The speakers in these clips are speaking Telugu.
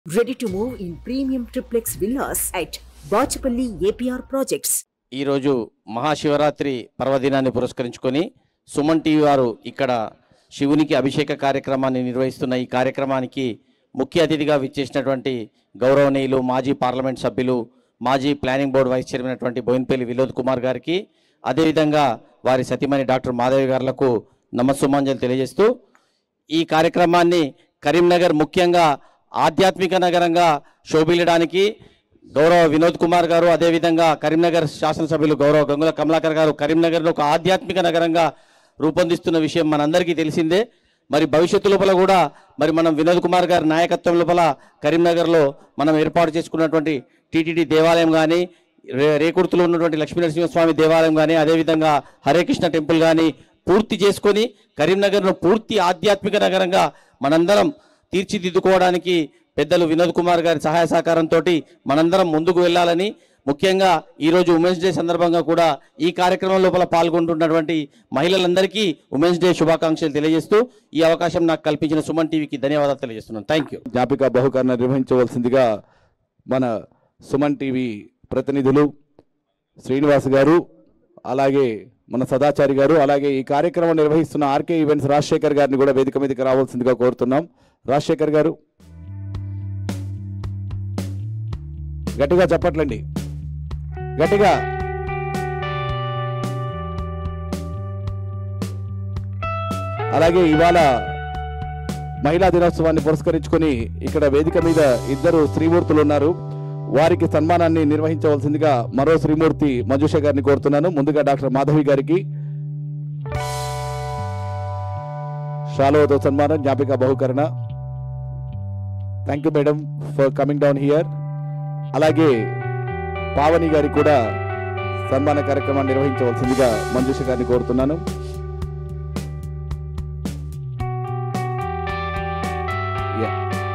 Ready to move in premium triplex villas at Bachapalli APR Projects. ఈరోజు మహాశివరాత్రి పర్వదినాన్ని పురస్కరించుకొని సుమన్ టీవీ వారు ఇక్కడ శివునికి అభిషేక కార్యక్రమాన్ని నిర్వహిస్తున్న ఈ కార్యక్రమానికి ముఖ్య అతిథిగా విచ్చేసినటువంటి గౌరవనీయులు మాజీ పార్లమెంట్ సభ్యులు మాజీ ప్లానింగ్ బోర్డు వైస్ చైర్మన్ అయినటువంటి బోయిన్పల్లి వినోద్ కుమార్ గారికి అదేవిధంగా వారి సతీమణి డాక్టర్ మాధవి గారులకు నమస్సుమాంజలు తెలియజేస్తూ ఈ కార్యక్రమాన్ని కరీంనగర్ ముఖ్యంగా ఆధ్యాత్మిక నగరంగా శోభిల్లడానికి గౌరవ వినోద్ కుమార్ గారు అదేవిధంగా కరీంనగర్ శాసనసభ్యులు గౌరవ గంగుల కమలాకర్ గారు కరీంనగర్లో ఒక ఆధ్యాత్మిక నగరంగా రూపొందిస్తున్న విషయం మనందరికీ తెలిసిందే మరి భవిష్యత్తు లోపల కూడా మరి మనం వినోద్ కుమార్ గారి నాయకత్వం లోపల కరీంనగర్లో మనం ఏర్పాటు చేసుకున్నటువంటి టీటీడీ దేవాలయం కానీ రే రేకుర్తిలో ఉన్నటువంటి లక్ష్మీ నరసింహస్వామి దేవాలయం కానీ అదేవిధంగా హరే కృష్ణ టెంపుల్ కానీ పూర్తి చేసుకొని కరీంనగర్ను పూర్తి ఆధ్యాత్మిక నగరంగా మనందరం తీర్చిదిద్దుకోవడానికి పెద్దలు వినోద్ కుమార్ గారి సహాయ సహకారంతో మనందరం ముందుకు వెళ్ళాలని ముఖ్యంగా ఈరోజు ఉమెన్స్ డే సందర్భంగా కూడా ఈ కార్యక్రమం లోపల పాల్గొంటున్నటువంటి మహిళలందరికీ ఉమెన్స్ డే శుభాకాంక్షలు తెలియజేస్తూ ఈ అవకాశం నాకు కల్పించిన సుమన్ టీవీకి ధన్యవాదాలు తెలియజేస్తున్నాను థ్యాంక్ యూ జ్ఞాపిక బహుకరణ నిర్వహించవలసిందిగా మన సుమన్ టీవీ ప్రతినిధులు శ్రీనివాస్ గారు అలాగే మన సదాచారి గారు అలాగే ఈ కార్యక్రమం నిర్వహిస్తున్న ఆర్కే ఈవెంట్స్ రాజశేఖర్ గారిని కూడా వేదిక మీదకి రావాల్సిందిగా కోరుతున్నాం రాజశేఖర్ గారు గట్టిగా చెప్పట్లండి గట్టిగా అలాగే ఇవాళ మహిళా దినోత్సవాన్ని పురస్కరించుకొని ఇక్కడ వేదిక మీద ఇద్దరు శ్రీమూర్తులు ఉన్నారు వారికి సన్మానాన్ని నిర్వహించవలసిందిగా మరో శ్రీమూర్తి మంజుష గారిని కోరుతున్నాను ముందుగా డాక్టర్ మాధవి గారికి షాలోతో సన్మానం జ్ఞాపిక బహుకరణ thank you madam for coming down here అలాగే పావని గారికి కూడా సన్మాన కార్యక్రమాన్ని నిర్వహించవలసిందిగా మంజుష గారిని కోరుతున్నాను Yeah.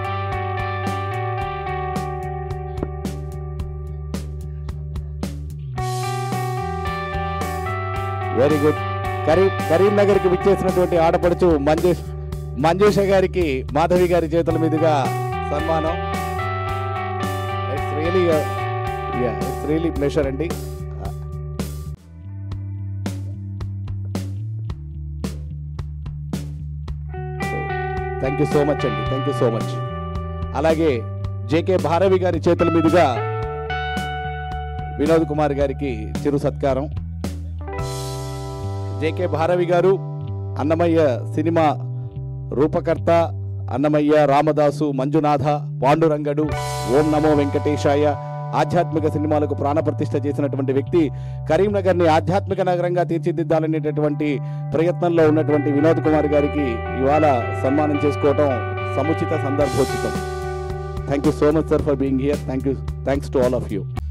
Very good Karim Karimnagar కి విచ్చేసినటువంటి ఆడపడుచు మంజుష్ మంజుష గారికి మాధవి గారి చేతుల మీదుగా సన్మానం it's really it's really pleasure అండి థ్యాంక్ యూ సో మచ్ అండి థ్యాంక్ యూ సో మచ్ అలాగే జేకే భారవి గారి చేతుల మీదుగా వినోద్ కుమార్ గారికి చిరు సత్కారం జేకే భారవి గారు అన్నమయ్య సినిమా రూపకర్త అన్నమయ్య రామదాసు మంజునాథ పాండురంగడు ఓం నమో వెంకటేశాయ ఆధ్యాత్మిక సినిమాలకు ప్రాణప్రతిష్ఠ చేసినటువంటి వ్యక్తి కరీంనగర్ని ఆధ్యాత్మిక నగరంగా తీర్చిదిద్దాలనేటటువంటి ప్రయత్నంలో ఉన్నటువంటి వినోద్ కుమార్ గారికి ఇవాళ సన్మానం చేసుకోవటం సముచిత సందర్భోచితం thank you so much sir for being here thank you thanks to all of you